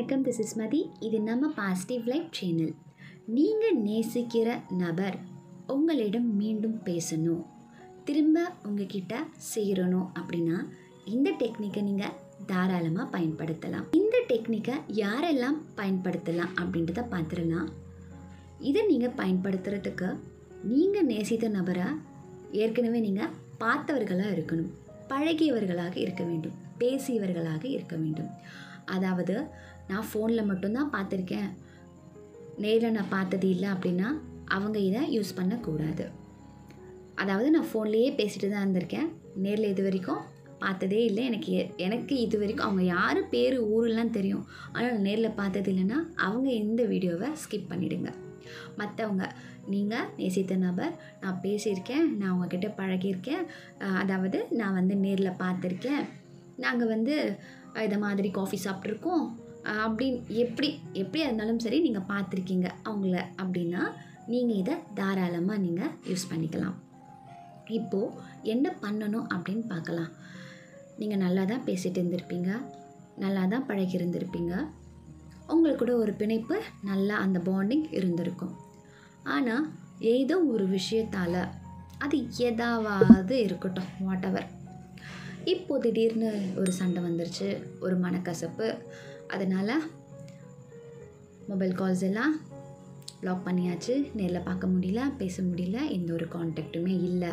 வணக்கம் this is மதி இது நம்ம பாசிட்டிவ் லைஃப் சேனல் நீங்கள் நேசிக்கிற நபர் உங்களிடம் மீண்டும் பேசணும் திரும்ப உங்ககிட்ட சேரணும் அப்படின்னா இந்த டெக்னிக்கை நீங்கள் தாராளமாக பயன்படுத்தலாம் இந்த டெக்னிக்கை யாரெல்லாம் பயன்படுத்தலாம் அப்படின்றத பார்த்துடலாம் இதை நீங்கள் பயன்படுத்துறதுக்கு நீங்கள் நேசித்த நபரை ஏற்கனவே நீங்கள் பார்த்தவர்களாக இருக்கணும் பழகியவர்களாக இருக்க வேண்டும் பேசியவர்களாக இருக்க வேண்டும் அதாவது நான் ஃபோனில் மட்டும்தான் பார்த்துருக்கேன் நேரில் நான் பார்த்தது இல்லை அப்படின்னா அவங்க இதை யூஸ் பண்ணக்கூடாது அதாவது நான் ஃபோன்லேயே பேசிட்டு தான் இருந்திருக்கேன் நேரில் இது வரைக்கும் பார்த்ததே இல்லை எனக்கு எ- எனக்கு இது வரைக்கும் அவங்க யார் பேர் ஊரெல்லாம் தெரியும் ஆனால் நான் நேரில் பார்த்தது இல்லைன்னா அவங்க இந்த வீடியோவை ஸ்கிப் பண்ணிடுங்க மற்றவங்க நீங்கள் நேசித்த நபர் நான் பேசியிருக்கேன் நான் உங்ககிட்ட பழகியிருக்கேன் அஹ் அதாவது நான் வந்து நேரில் பார்த்துருக்கேன் நாங்கள் வந்து அஹ் இதை மாதிரி காஃபி சாப்பிட்ருக்கோம் அஹ் அப்படின்னு எப்படி எப்படியா இருந்தாலும் சரி நீங்கள் பார்த்துருக்கீங்க அவங்கள அப்படின்னா நீங்கள் இதை தாராளமாக நீங்கள் யூஸ் பண்ணிக்கலாம் இப்போது என்ன பண்ணணும் அப்படின்னு பார்க்கலாம் நீங்கள் நல்லா தான் பேசிட்டு இருந்திருப்பீங்க நல்லா தான் பழகி இருந்திருப்பீங்க உங்களுக்கு கூட ஒரு பிணைப்பு நல்லா அந்த பாண்டிங் இருந்திருக்கும் ஆனால் ஏதோ ஒரு விஷயத்தால் அது எதாவது இருக்கட்டும் வாட் எவர் இப்போ திடீர்னு ஒரு சண்டை வந்துருச்சு ஒரு மனக்கசப்பு அதனால் மொபைல் கால்ஸ் எல்லாம் லாக் பண்ணியாச்சு நேரில் பார்க்க முடியல பேச முடியல எந்த ஒரு கான்டாக்ட்டுமே இல்லை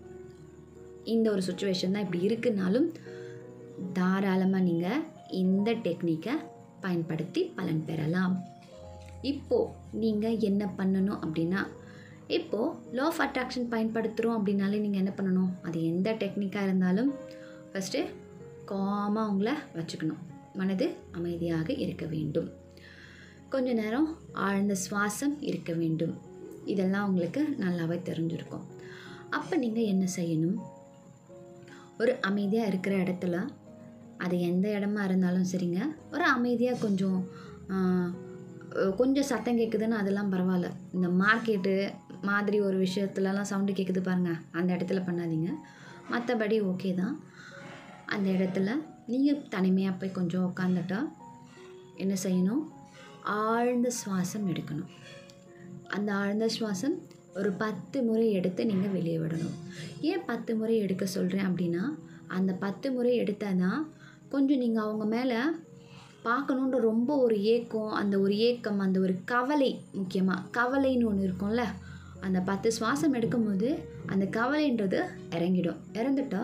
இந்த ஒரு சுச்சுவேஷன் தான் இப்படி இருக்குனாலும் தாராளமாக நீங்கள் இந்த டெக்னிக்கை பயன்படுத்தி பலன் பெறலாம் இப்போது நீங்கள் என்ன பண்ணணும் அப்படின்னா இப்போது லா ஆஃப் அட்ராக்ஷன் பயன்படுத்துகிறோம் அப்படின்னாலே நீங்கள் என்ன பண்ணணும் அது எந்த டெக்னிக்காக இருந்தாலும் ஃபஸ்ட்டு காமாக உங்களை வச்சுக்கணும் மனது அமைதியாக இருக்க வேண்டும் கொஞ்ச நேரம் ஆழ்ந்த சுவாசம் இருக்க வேண்டும் இதெல்லாம் உங்களுக்கு நல்லாவே தெரிஞ்சிருக்கும் அப்போ நீங்கள் என்ன செய்யணும் ஒரு அமைதியாக இருக்கிற இடத்துல அது எந்த இடமா இருந்தாலும் சரிங்க ஒரு அமைதியாக கொஞ்சம் ஆஹ், கொஞ்சம் சத்தம் கேட்குதுன்னு அதெல்லாம் பரவாயில்ல இந்த மார்க்கெட்டு மாதிரி ஒரு விஷயத்துலலாம் சவுண்டு கேட்குது பாருங்கள் அந்த இடத்துல பண்ணாதீங்க மற்றபடி ஓகே தான் அந்த இடத்துல நீங்கள் தனிமையாக போய் கொஞ்சம் உட்காந்துட்டா என்ன செய்யணும் ஆழ்ந்த சுவாசம் எடுக்கணும் அந்த ஆழ்ந்த சுவாசம் ஒரு பத்து முறை எடுத்து நீங்கள் வெளியே விடணும் ஏன் பத்து முறை எடுக்க சொல்கிறேன் அப்படின்னா அந்த பத்து முறை எடுத்தால் தான் கொஞ்சம் நீங்கள் அவங்க மேலே பார்க்கணுன்ற ரொம்ப ஒரு ஏக்கம் அந்த ஒரு ஏக்கம் அந்த ஒரு கவலை முக்கியமாக கவலைன்னு ஒன்று இருக்கும்ல அந்த பத்து சுவாசம் எடுக்கும்போது அந்த கவலைன்றது இறங்கிடும் இறந்துட்டா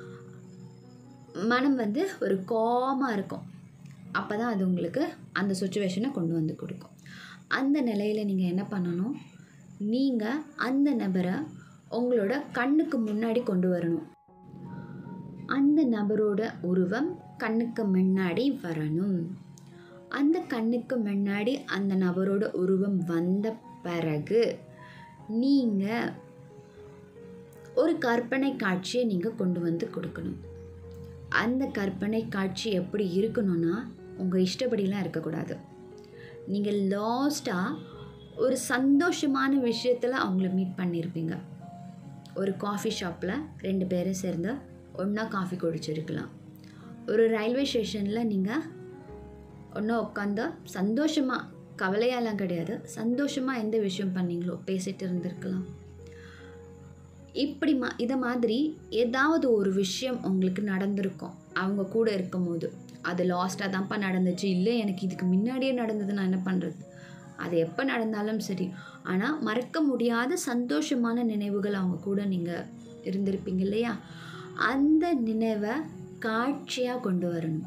மனம் வந்து ஒரு காமாக இருக்கும் அப்போ தான் அது உங்களுக்கு அந்த சுச்சுவேஷனை கொண்டு வந்து கொடுக்கும் அந்த நிலையில் நீங்கள் என்ன பண்ணணும் நீங்கள் அந்த நபரை உங்களோட கண்ணுக்கு முன்னாடி கொண்டு வரணும் அந்த நபரோட உருவம் கண்ணுக்கு முன்னாடி வரணும் அந்த கண்ணுக்கு முன்னாடி அந்த நபரோட உருவம் வந்த பிறகு நீங்கள் ஒரு கற்பனை காட்சியை நீங்கள் கொண்டு வந்து கொடுக்கணும் அந்த கற்பனை காட்சி எப்படி இருக்கணும்னா உங்கள் இஷ்டப்படிலாம் இருக்கக்கூடாது நீங்கள் லாஸ்ட்டாக ஒரு சந்தோஷமான விஷயத்தில் அவங்கள மீட் பண்ணியிருப்பீங்க ஒரு காஃபி ஷாப்பில் ரெண்டு பேரும் சேர்ந்து ஒன்றா காஃபி குடிச்சிருக்கலாம் ஒரு ரயில்வே ஸ்டேஷனில் நீங்கள் ஒன்றா உட்காந்து சந்தோஷமாக கவலையாலாம் கிடையாது சந்தோஷமாக எந்த விஷயம் பண்ணீங்களோ பேசிட்டு இருந்திருக்கலாம் இப்படி மா இதை மாதிரி ஏதாவது ஒரு விஷயம் உங்களுக்கு நடந்திருக்கும் அவங்க கூட இருக்கும்போது அது லாஸ்ட்டாக தான்ப்பா நடந்துச்சு இல்லை எனக்கு இதுக்கு முன்னாடியே நடந்தது நான் என்ன பண்ணுறது அது எப்போ நடந்தாலும் சரி ஆனால் மறக்க முடியாத சந்தோஷமான நினைவுகள் அவங்க கூட நீங்கள் இருந்திருப்பீங்க இல்லையா அந்த நினைவை காட்சியாக கொண்டு வரணும்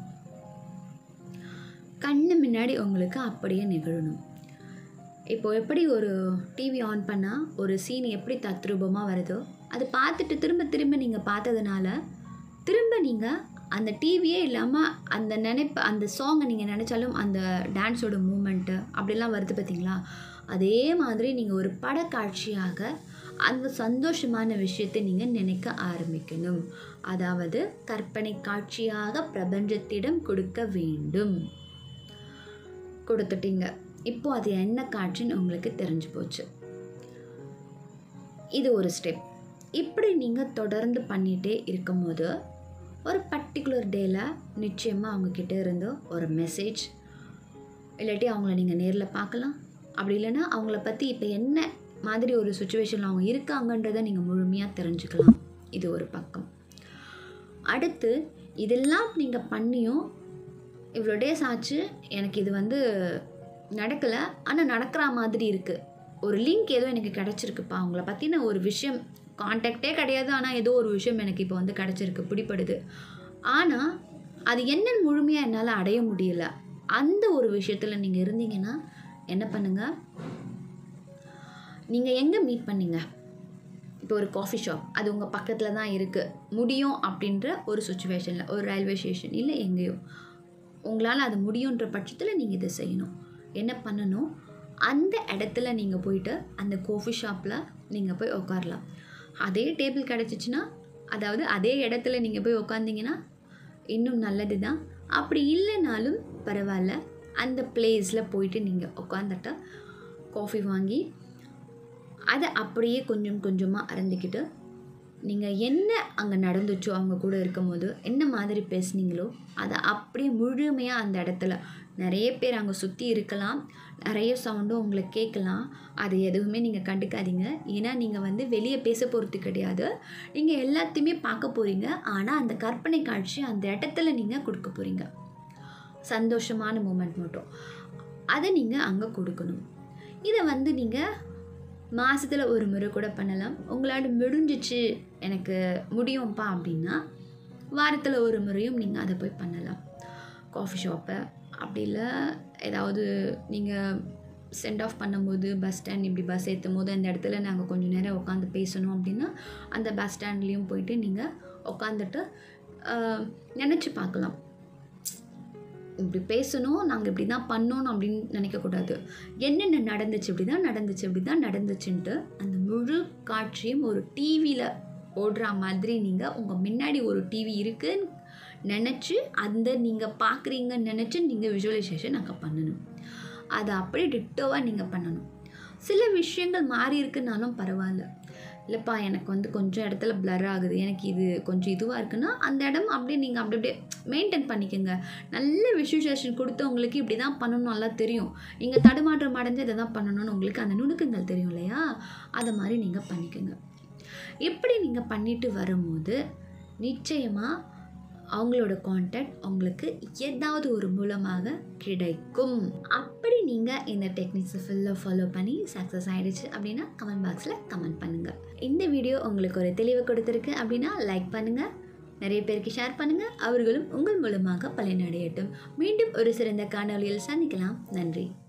கண்ணு முன்னாடி உங்களுக்கு அப்படியே நிகழணும் இப்போ எப்படி ஒரு டிவி ஆன் பண்ணால் ஒரு சீன் எப்படி தத்ரூபமாக வருதோ அது பார்த்துட்டு திரும்ப திரும்ப நீங்கள் பார்த்ததுனால திரும்ப நீங்கள் அந்த டிவியே இல்லாமல் அந்த நினைப்பு அந்த சாங்கை நீங்கள் நினச்சாலும் அந்த டான்ஸோட மூமெண்ட்டு அப்படிலாம் வருது பார்த்தீங்களா அதே மாதிரி நீங்கள் ஒரு படக்காட்சியாக அந்த சந்தோஷமான விஷயத்தை நீங்கள் நினைக்க ஆரம்பிக்கணும் அதாவது கற்பனை காட்சியாக பிரபஞ்சத்திடம் கொடுக்க வேண்டும் கொடுத்துட்டீங்க இப்போ அது என்ன காட்சின்னு உங்களுக்கு தெரிஞ்சு போச்சு இது ஒரு ஸ்டெப் இப்படி நீங்கள் தொடர்ந்து பண்ணிகிட்டே இருக்கும்போது ஒரு பர்டிகுலர் டேயில் நிச்சயமாக அவங்கக்கிட்ட இருந்து ஒரு மெசேஜ் இல்லாட்டி அவங்கள நீங்கள் நேரில் பார்க்கலாம் அப்படி இல்லைன்னா அவங்கள பற்றி இப்போ என்ன மாதிரி ஒரு சுச்சுவேஷனில் அவங்க இருக்காங்கன்றதை நீங்கள் முழுமையாக தெரிஞ்சுக்கலாம் இது ஒரு பக்கம் அடுத்து இதெல்லாம் நீங்கள் பண்ணியும் இவ்வளோ டேஸ் ஆச்சு எனக்கு இது வந்து நடக்கலை ஆனால் நடக்கிற மாதிரி இருக்குது ஒரு லிங்க் ஏதோ எனக்கு கிடச்சிருக்குப்பா அவங்கள பற்றின ஒரு விஷயம் காண்டாக்டே கிடையாது ஆனால் ஏதோ ஒரு விஷயம் எனக்கு இப்போ வந்து கிடச்சிருக்கு பிடிப்படுது ஆனால் அது என்னன்னு முழுமையாக என்னால் அடைய முடியல அந்த ஒரு விஷயத்தில் நீங்கள் இருந்தீங்கன்னா என்ன பண்ணுங்கள் நீங்கள் எங்கே மீட் பண்ணீங்க இப்போ ஒரு காஃபி ஷாப் அது உங்கள் பக்கத்தில் தான் இருக்குது முடியும் அப்படின்ற ஒரு சுச்சுவேஷனில் ஒரு ரயில்வே ஸ்டேஷன் இல்லை எங்கேயோ உங்களால் அது முடியுன்ற பட்சத்தில் நீங்கள் இதை செய்யணும் என்ன பண்ணணும் அந்த இடத்துல நீங்கள் போயிட்டு அந்த காஃபி ஷாப்பில் நீங்கள் போய் உட்காரலாம் அதே டேபிள் கிடச்சிச்சின்னா அதாவது அதே இடத்துல நீங்கள் போய் உட்காந்திங்கன்னா இன்னும் நல்லது தான் அப்படி இல்லைனாலும் பரவாயில்ல அந்த பிளேஸில் போயிட்டு நீங்கள் உட்காந்துட்டு காஃபி வாங்கி அதை அப்படியே கொஞ்சம் கொஞ்சமாக அறந்துக்கிட்டு நீங்கள் என்ன அங்கே நடந்துச்சோ அவங்க கூட இருக்கும்போது என்ன மாதிரி பேசுனீங்களோ அதை அப்படியே முழுமையாக அந்த இடத்துல நிறைய பேர் அங்கே சுற்றி இருக்கலாம் நிறைய சவுண்டும் உங்களை கேட்கலாம் அது எதுவுமே நீங்கள் கண்டுக்காதீங்க ஏன்னா நீங்கள் வந்து வெளியே பேச போகிறது கிடையாது நீங்கள் எல்லாத்தையுமே பார்க்க போகிறீங்க ஆனால் அந்த கற்பனை காட்சி அந்த இடத்துல நீங்கள் கொடுக்க போகிறீங்க சந்தோஷமான மூமெண்ட் மட்டும் அதை நீங்கள் அங்கே கொடுக்கணும் இதை வந்து நீங்கள் மாதத்தில் ஒரு முறை கூட பண்ணலாம் உங்களால் முடிஞ்சிச்சு எனக்கு முடியும்ப்பா அப்படின்னா வாரத்தில் ஒரு முறையும் நீங்கள் அதை போய் பண்ணலாம் காஃபி ஷாப்பை அப்படி இல்லை ஏதாவது நீங்கள் சென்ட் ஆஃப் பண்ணும்போது பஸ் ஸ்டாண்ட் இப்படி பஸ் ஏற்றும் போது அந்த இடத்துல நாங்கள் கொஞ்சம் நேரம் உட்காந்து பேசணும் அப்படின்னா அந்த பஸ் ஸ்டாண்ட்லேயும் போயிட்டு நீங்கள் உட்காந்துட்டு நினச்சி பார்க்கலாம் இப்படி பேசணும் நாங்கள் இப்படி தான் பண்ணோம் அப்படின்னு நினைக்கக்கூடாது என்னென்ன நடந்துச்சு இப்படி தான் நடந்துச்சு இப்படி தான் நடந்துச்சுன்ட்டு அந்த முழு காட்சியும் ஒரு டிவியில் ஓடுற மாதிரி நீங்கள் உங்கள் முன்னாடி ஒரு டிவி இருக்குன்னு நினச்சி அந்த நீங்கள் பார்க்குறீங்கன்னு நினச்சி நீங்கள் விஷுவலைசேஷன் அங்கே பண்ணணும் அதை அப்படியே டிட்டோவாக நீங்கள் பண்ணணும் சில விஷயங்கள் மாறி இருக்குனாலும் பரவாயில்ல இல்லைப்பா எனக்கு வந்து கொஞ்சம் இடத்துல பிளர் ஆகுது எனக்கு இது கொஞ்சம் இதுவாக இருக்குன்னா அந்த இடம் அப்படியே நீங்கள் அப்படி அப்படியே மெயின்டைன் பண்ணிக்கோங்க நல்ல விஷுவலைசேஷன் கொடுத்தவங்களுக்கு இப்படி தான் பண்ணணும் நல்லா தெரியும் நீங்கள் தடுமாற்றம் அடைஞ்சு இதை தான் பண்ணணும்னு உங்களுக்கு அந்த நுணுக்கங்கள் தெரியும் இல்லையா அதை மாதிரி நீங்கள் பண்ணிக்கோங்க இப்படி நீங்கள் பண்ணிட்டு வரும்போது நிச்சயமாக அவங்களோட காண்டாக்ட் உங்களுக்கு ஏதாவது ஒரு மூலமாக கிடைக்கும் அப்படி நீங்கள் இந்த டெக்னிக்ஸை ஃபுல்லாக ஃபாலோ பண்ணி சக்ஸஸ் ஆகிடுச்சு அப்படின்னா கமெண்ட் பாக்ஸில் கமெண்ட் பண்ணுங்கள் இந்த வீடியோ உங்களுக்கு ஒரு தெளிவு கொடுத்துருக்கு அப்படின்னா லைக் பண்ணுங்கள் நிறைய பேருக்கு ஷேர் பண்ணுங்கள் அவர்களும் உங்கள் மூலமாக பலனடையட்டும் மீண்டும் ஒரு சிறந்த காணொலியில் சந்திக்கலாம் நன்றி